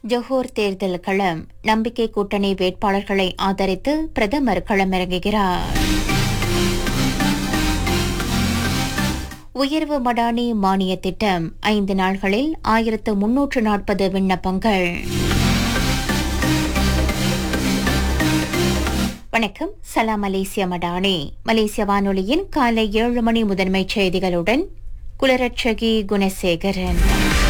ஜொஹோர் தேர்தல் களம் நம்பிக்கை கூட்டணி வேட்பாளர்களை ஆதரித்து பிரதமர் களமிறங்குகிறார் உயர்வு மடானி மானிய திட்டம் ஐந்து நாள்களில் ஆயிரத்து முன்னூற்று நாற்பது விண்ணப்பங்கள் வணக்கம் சலாம் மலேசிய மடானி மலேசிய வானொலியின் காலை ஏழு மணி முதன்மைச் செய்திகளுடன் குலரட்சகி குணசேகரன்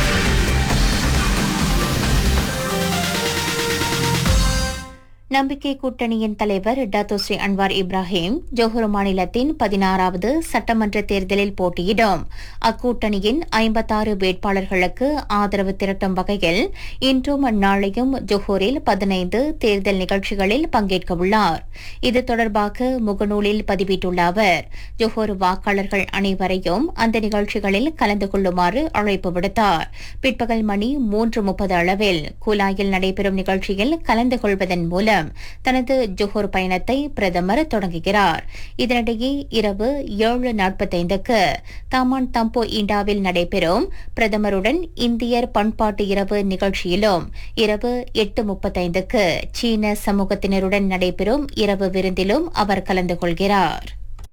நம்பிக்கை கூட்டணியின் தலைவர் டத்தோஸ்ரீ அன்வார் இப்ராஹிம் ஜோஹர் மாநிலத்தின் பதினாறாவது சட்டமன்ற தேர்தலில் போட்டியிடும் அக்கூட்டணியின் ஐம்பத்தாறு வேட்பாளர்களுக்கு ஆதரவு திரட்டும் வகையில் இன்றும் நாளையும் ஜோஹரில் பதினைந்து தேர்தல் நிகழ்ச்சிகளில் பங்கேற்க உள்ளார் இது தொடர்பாக முகநூலில் பதிவிட்டுள்ள அவர் ஜோஹர் வாக்காளர்கள் அனைவரையும் அந்த நிகழ்ச்சிகளில் கலந்து கொள்ளுமாறு அழைப்பு விடுத்தார் பிற்பகல் மணி மூன்று முப்பது அளவில் குலாயில் நடைபெறும் நிகழ்ச்சியில் கலந்து கொள்வதன் மூலம் தனது ஜோஹர் பயணத்தை பிரதமர் தொடங்குகிறார் இதனிடையே இரவு ஏழு நாற்பத்தைந்துக்கு தாமான் தம்போ இண்டாவில் நடைபெறும் பிரதமருடன் இந்தியர் பண்பாட்டு இரவு நிகழ்ச்சியிலும் இரவு எட்டு முப்பத்தைந்துக்கு சீன சமூகத்தினருடன் நடைபெறும் இரவு விருந்திலும் அவர் கலந்து கொள்கிறார்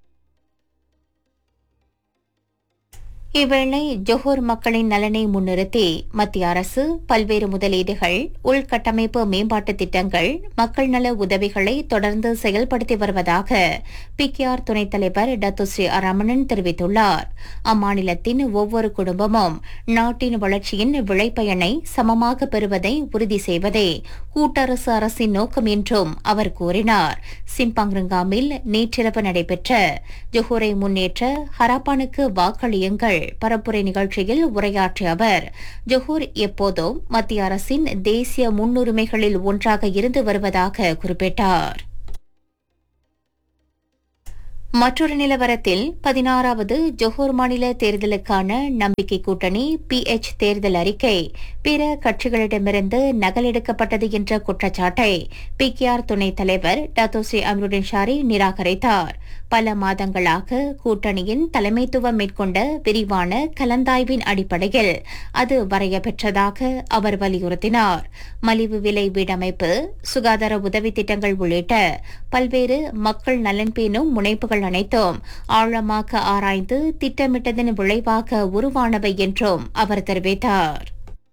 இவ்வேளை ஜொஹோர் மக்களின் நலனை முன்னிறுத்தி மத்திய அரசு பல்வேறு முதலீடுகள் உள்கட்டமைப்பு மேம்பாட்டு திட்டங்கள் மக்கள் நல உதவிகளை தொடர்ந்து செயல்படுத்தி வருவதாக பிகேஆர் துணைத் தலைவர் டத்துஸ்ரீ ரமணன் தெரிவித்துள்ளார் அம்மாநிலத்தின் ஒவ்வொரு குடும்பமும் நாட்டின் வளர்ச்சியின் விளைபயனை சமமாக பெறுவதை உறுதி செய்வதே கூட்டரசு அரசின் நோக்கம் என்றும் அவர் கூறினார் சிம்பாங்ருங்காமில் நேற்றிரவு நடைபெற்ற ஜொஹூரை முன்னேற்ற ஹராப்பானுக்கு வாக்களியுங்கள் பரப்புரை நிகழ்ச்சியில் உரையாற்றிய அவர் ஜொஹூர் எப்போதும் மத்திய அரசின் தேசிய முன்னுரிமைகளில் ஒன்றாக இருந்து வருவதாக குறிப்பிட்டார் மற்றொரு நிலவரத்தில் பதினாறாவது ஜொஹோர் மாநில தேர்தலுக்கான நம்பிக்கை கூட்டணி பிஎச் தேர்தல் அறிக்கை பிற கட்சிகளிடமிருந்து நகலெடுக்கப்பட்டது என்ற குற்றச்சாட்டை பிகேஆர் துணைத் தலைவர் டத்தோஸ்ரீ அம்ருடின் ஷாரி நிராகரித்தார் பல மாதங்களாக கூட்டணியின் தலைமைத்துவம் மேற்கொண்ட விரிவான கலந்தாய்வின் அடிப்படையில் அது வரையப்பெற்றதாக அவர் வலியுறுத்தினார் மலிவு விலை வீடமைப்பு சுகாதார உதவி திட்டங்கள் உள்ளிட்ட பல்வேறு மக்கள் நலன் பேணும் முனைப்புகள் அனைத்தும் ஆழமாக ஆராய்ந்து திட்டமிட்டதன் விளைவாக உருவானவை என்றும் அவர் தெரிவித்தார்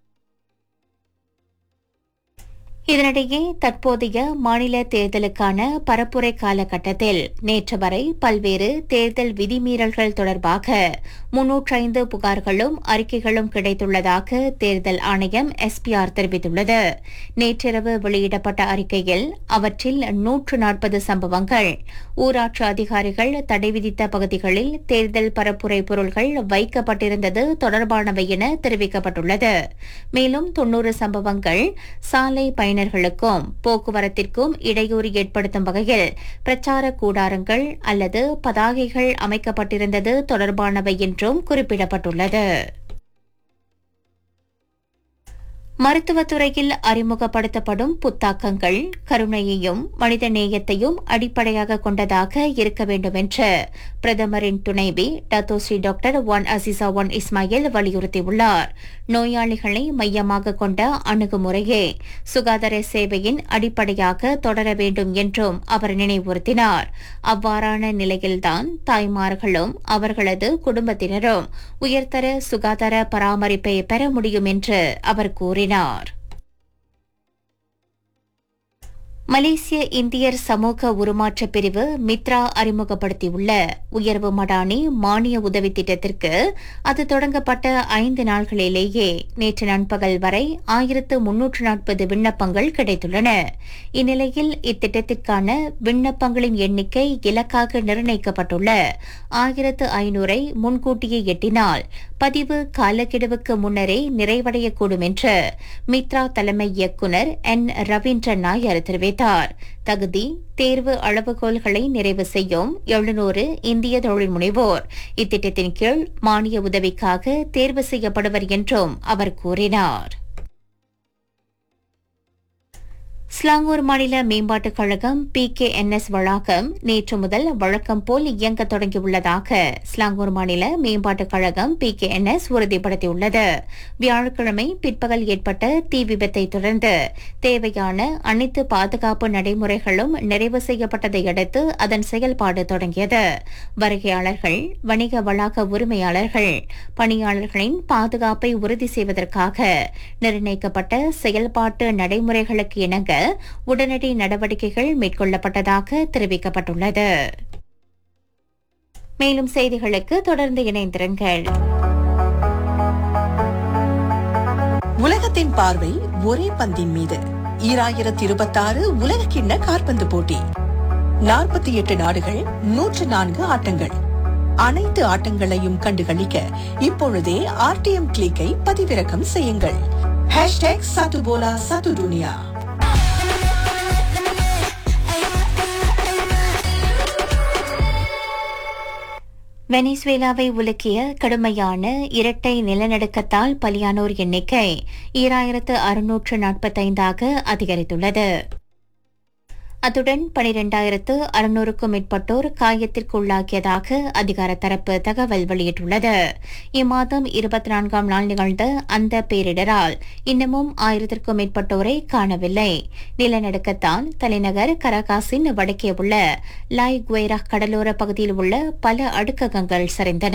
இதனிடையே தற்போதைய மாநில தேர்தலுக்கான பரப்புரை காலகட்டத்தில் நேற்று வரை பல்வேறு தேர்தல் விதிமீறல்கள் தொடர்பாக முன்னூற்றைந்து புகார்களும் அறிக்கைகளும் கிடைத்துள்ளதாக தேர்தல் ஆணையம் எஸ்பிஆர் தெரிவித்துள்ளது நேற்றிரவு வெளியிடப்பட்ட அறிக்கையில் அவற்றில் நூற்று நாற்பது சம்பவங்கள் ஊராட்சி அதிகாரிகள் தடை விதித்த பகுதிகளில் தேர்தல் பரப்புரை பொருள்கள் வைக்கப்பட்டிருந்தது தொடர்பானவை என தெரிவிக்கப்பட்டுள்ளது மேலும் தொன்னூறு சம்பவங்கள் சாலை பயனர்களுக்கும் போக்குவரத்திற்கும் இடையூறு ஏற்படுத்தும் வகையில் பிரச்சார கூடாரங்கள் அல்லது பதாகைகள் அமைக்கப்பட்டிருந்தது தொடர்பானவை என்றும் குறிப்பிடப்பட்டுள்ளது மருத்துவத்துறையில் அறிமுகப்படுத்தப்படும் புத்தாக்கங்கள் கருணையையும் மனித நேயத்தையும் அடிப்படையாக கொண்டதாக இருக்க வேண்டும் என்று பிரதமரின் துணைவி Dato Sri doctor Wan Azizah Wan Ismail வலியுறுத்தியுள்ளார் நோயாளிகளை மையமாக கொண்ட அணுகுமுறையே சுகாதார சேவையின் அடிப்படையாக தொடர வேண்டும் என்றும் அவர் நினைவுறுத்தினார் அவ்வாறான நிலையில்தான் தாய்மார்களும் அவர்களது குடும்பத்தினரும் உயர்தர சுகாதார பராமரிப்பை பெற முடியும் என்று அவர் கூறினார் மலேசிய இந்தியர் சமூக உருமாற்ற பிரிவு மித்ரா அறிமுகப்படுத்தியுள்ள உயர்வு மடானி மானிய உதவி திட்டத்திற்கு அது தொடங்கப்பட்ட ஐந்து நாள்களிலேயே நேற்று நண்பகல் வரை ஆயிரத்து முன்னூற்று நாற்பது விண்ணப்பங்கள் கிடைத்துள்ளன இந்நிலையில் இத்திட்டத்திற்கான விண்ணப்பங்களின் எண்ணிக்கை இலக்காக நிர்ணயிக்கப்பட்டுள்ள ஆயிரத்து ஐநூறை முன்கூட்டியே எட்டினால் பதிவு காலக்கெடுவுக்கு முன்னரே நிறைவடையக்கூடும் என்று மித்ரா தலைமை இயக்குநர் என் ரவீந்திரன் நாயர் தெரிவித்தார் தகுதி தேர்வு அளவுகோல்களை நிறைவு செய்யும் எழுநூறு இந்திய தொழில் முனைவோர் இத்திட்டத்தின் கீழ் மானிய உதவிக்காக தேர்வு செய்யப்படுவர் என்றும் அவர் கூறினார் ஸ்லாங்கூர் மாநில மேம்பாட்டுக் கழகம் பி கே என் எஸ் வளாகம் நேற்று முதல் வழக்கம் போல் இயங்க தொடங்கியுள்ளதாக ஸ்லாங்கூர் மாநில மேம்பாட்டுக் கழகம் பி கே என் எஸ் உறுதிப்படுத்தியுள்ளது வியாழக்கிழமை பிற்பகல் ஏற்பட்ட தீ விபத்தை தொடர்ந்து தேவையான அனைத்து பாதுகாப்பு நடைமுறைகளும் நிறைவு செய்யப்பட்டதை அடுத்து அதன் செயல்பாடு தொடங்கியது வருகையாளர்கள் வணிக வளாக உரிமையாளர்கள் பணியாளர்களின் பாதுகாப்பை உறுதி செய்வதற்காக நிர்ணயிக்கப்பட்ட செயல்பாட்டு நடைமுறைகளுக்கு இணங்க உடனடி நடவடிக்கைகள் மேற்கொள்ளப்பட்டதாக தெரிவிக்கப்பட்டுள்ளது மேலும் செய்திகளுக்கு தொடர்ந்து இணைந்திருங்கள் உலகத்தின் பார்வை ஒரே பந்தின் மீது ஈராயிரத்தி இருபத்தாறு உலக கிண்ண காற்பந்து போட்டி நாற்பத்தி எட்டு நாடுகள் நூற்று நான்கு ஆட்டங்கள் அனைத்து ஆட்டங்களையும் கண்டுகளிக்க இப்பொழுதே ஆர்டிஎம் கிளிக்கை பதிவிறக்கம் செய்யுங்கள் ஹேஷ்டேக் சத்துபோலா சத்து துனியா வெனிசுவேலாவை உலுக்கிய கடுமையான இரட்டை நிலநடுக்கத்தால் பலியானோர் எண்ணிக்கை ஈராயிரத்து அறுநூற்று நாற்பத்தைந்தாக அதிகரித்துள்ளது அத்துடன் பனிரெண்டாயிரத்து அறுநூறுக்கும் மேற்பட்டோர் காயத்திற்குள்ளாக்கியதாக அதிகார தரப்பு தகவல் வெளியிட்டுள்ளது இம்மாதம் இருபத்தி நான்காம் நாள் நிகழ்ந்த அந்த பேரிடரால் இன்னமும் ஆயிரத்திற்கும் மேற்பட்டோரை காணவில்லை நிலநடுக்கத்தால் தலைநகர் கரகாசின் வடக்கே உள்ள லாய் குவேரா கடலோர பகுதியில் உள்ள பல அடுக்ககங்கள் சரிந்தன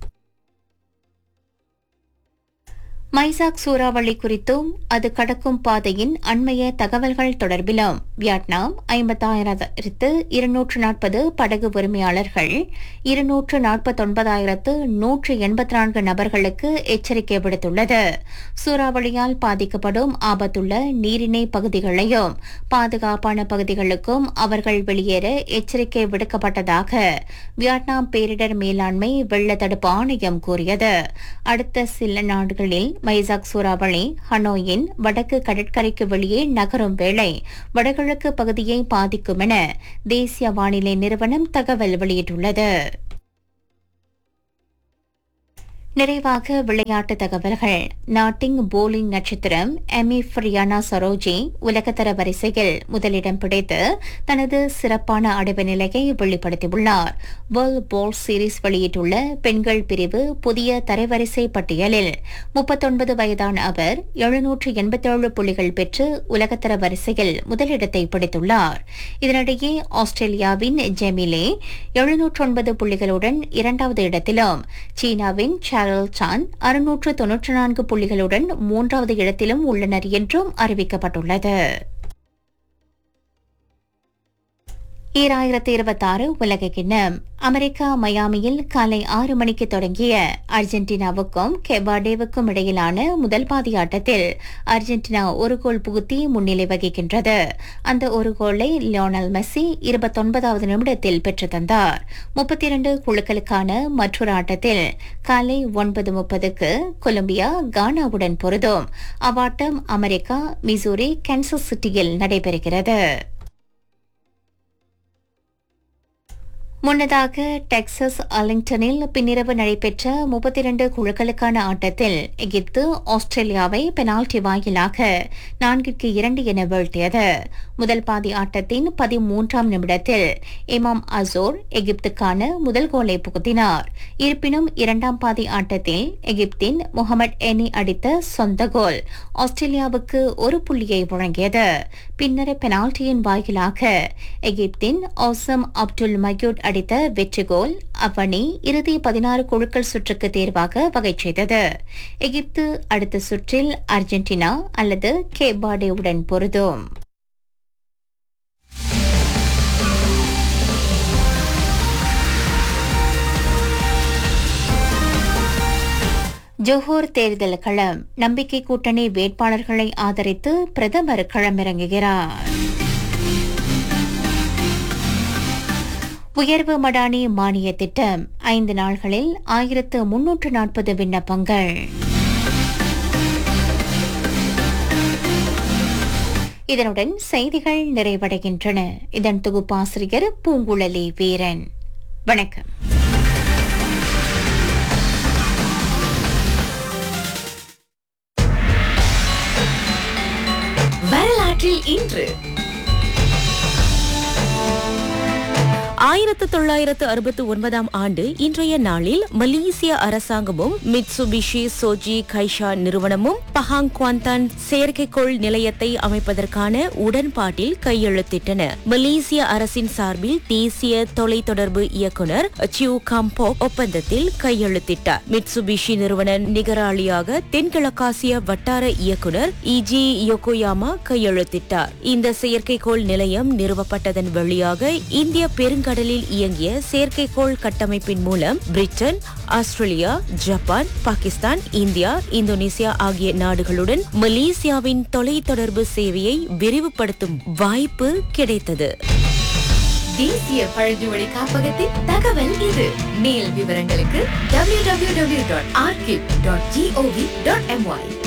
மைசாக் சூறாவளி குறித்தும் அது கடக்கும் பாதையின் அண்மைய தகவல்கள் தொடர்பிலும் வியட்நாம் ஐம்பத்தாயிரத்து இருநூற்று நாற்பது படகு உரிமையாளர்கள் இருநூற்று நாற்பத்தொன்பதாயிரத்து நூற்று எண்பத்தி நான்கு நபர்களுக்கு எச்சரிக்கை விடுத்துள்ளது சூறாவளியால் பாதிக்கப்படும் ஆபத்துள்ள நீரிணை பகுதிகளையும் பாதுகாப்பான பகுதிகளுக்கும் அவர்கள் வெளியேற எச்சரிக்கை விடுக்கப்பட்டதாக வியட்நாம் பேரிடர் மேலாண்மை வெள்ள தடுப்பு ஆணையம் கூறியது அடுத்த சில நாடுகளில் மைசாக் சூறாவளி ஹனோயின் வடக்கு கடற்கரைக்கு வெளியே நகரும் வேளை வடகிழக்கு பகுதியை பாதிக்கும் என தேசிய வானிலை நிறுவனம் தகவல் வெளியிட்டுள்ளது நிறைவாக விளையாட்டு தகவல்கள் நாட்டிங் போலிங் நட்சத்திரம் எமி ஃப்ரியானா சரோஜி உலகத்தர வரிசையில் முதலிடம் பிடித்து தனது சிறப்பான அடைவு நிலையை வெளிப்படுத்தியுள்ளார் வேர்ல்ட் பால் சீரிஸ் வெளியிட்டுள்ள பெண்கள் பிரிவு புதிய தரவரிசை பட்டியலில் முப்பத்தொன்பது வயதான அவர் எழுநூற்று எண்பத்தேழு புள்ளிகள் பெற்று உலகத்தர வரிசையில் முதலிடத்தை பிடித்துள்ளார் இதனிடையே ஆஸ்திரேலியாவின் ஜெமிலே எழுநூற்றொன்பது புள்ளிகளுடன் இரண்டாவது இடத்திலும் சீனாவின் சாரல் சான் அறுநூற்று தொன்னூற்று நான்கு புள்ளிகளுடன் மூன்றாவது இடத்திலும் உள்ளனர் என்றும் அறிவிக்கப்பட்டுள்ளது ஈராயிரத்தி இருபத்தாறு உலக கிண்ணம் அமெரிக்கா மயாமியில் காலை ஆறு மணிக்கு தொடங்கிய அர்ஜென்டினாவுக்கும் கெபாடேவுக்கும் இடையிலான முதல் பாதி ஆட்டத்தில் அர்ஜென்டினா ஒரு கோல் புகுத்தி முன்னிலை வகிக்கின்றது அந்த ஒரு கோலை லியோனல் மெஸ்ஸி இருபத்தொன்பதாவது நிமிடத்தில் பெற்று தந்தார் முப்பத்தி இரண்டு குழுக்களுக்கான மற்றொரு ஆட்டத்தில் காலை ஒன்பது முப்பதுக்கு கொலம்பியா கானாவுடன் பொருதும் அவ்வாட்டம் அமெரிக்கா மிசூரி கன்சஸ் சிட்டியில் நடைபெறுகிறது முன்னதாக டெக்சஸ் அலிங்டனில் பின்னிரவு நடைபெற்ற முப்பத்தி இரண்டு குழுக்களுக்கான ஆட்டத்தில் எகிப்து ஆஸ்திரேலியாவை பெனால்டி வாயிலாக நான்கிற்கு இரண்டு என வீழ்த்தியது முதல் பாதி ஆட்டத்தின் பதிமூன்றாம் நிமிடத்தில் இமாம் அசோர் எகிப்துக்கான முதல் கோலை புகுத்தினார் இருப்பினும் இரண்டாம் பாதி ஆட்டத்தில் எகிப்தின் முகமது எனி அடித்த சொந்த கோல் ஆஸ்திரேலியாவுக்கு ஒரு புள்ளியை வழங்கியது பின்னர் பெனால்டியின் வாயிலாக எகிப்தின் ஆசம் அப்துல் மயூட் அடித்த வெற்றி கோல் அவ்வணி இறுதி பதினாறு குழுக்கள் சுற்றுக்கு தேர்வாக வகை செய்தது எகிப்து அடுத்த சுற்றில் அர்ஜென்டினா அல்லது கேபாடேவுடன் பொருதும் ஜோஹர் தேர்தல் களம் நம்பிக்கை கூட்டணி வேட்பாளர்களை ஆதரித்து பிரதமர் களமிறங்குகிறார் உயர்வு மடானி மானிய திட்டம் ஐந்து நாள்களில் ஆயிரத்து முன்னூற்று நாற்பது விண்ணப்பங்கள் இதனுடன் செய்திகள் நிறைவடைகின்றன இதன் தொகுப்பாசிரியர் பூங்குழலி வீரன் வணக்கம் வரலாற்று வரலாற்றில் இன்று ஆயிரத்து தொள்ளாயிரத்து அறுபத்து ஒன்பதாம் ஆண்டு இன்றைய நாளில் மலேசிய அரசாங்கமும் மிட்சுபிஷி சோஜி கைஷா நிறுவனமும் பஹாங் குவாந்தான் செயற்கைக்கோள் நிலையத்தை அமைப்பதற்கான உடன்பாட்டில் கையெழுத்திட்டன மலேசிய அரசின் சார்பில் தேசிய தொலைத்தொடர்பு இயக்குனர் சியூ காம்போ ஒப்பந்தத்தில் கையெழுத்திட்டார் மிட்சுபிஷி நிறுவன நிகராளியாக தென்கிழக்காசிய வட்டார இயக்குனர் இஜி யோகோயாமா கையெழுத்திட்டார் இந்த செயற்கைக்கோள் நிலையம் நிறுவப்பட்டதன் வழியாக இந்திய பெருங்கடலில் இயங்கிய செயற்கைக்கோள் கட்டமைப்பின் மூலம் Britain Australia Japan Pakistan India Indonesia ஆகிய நாடுகளுடன் மலேசியாவின் தொலைத்தொடர்பு சேவையை விரிவுபடுத்தும் வாய்ப்பு கிடைத்தது தேசிய பழங்குடி காப்பகத்தின் தகவல் இது மேல் விவரங்களுக்கு www.archive.gov.my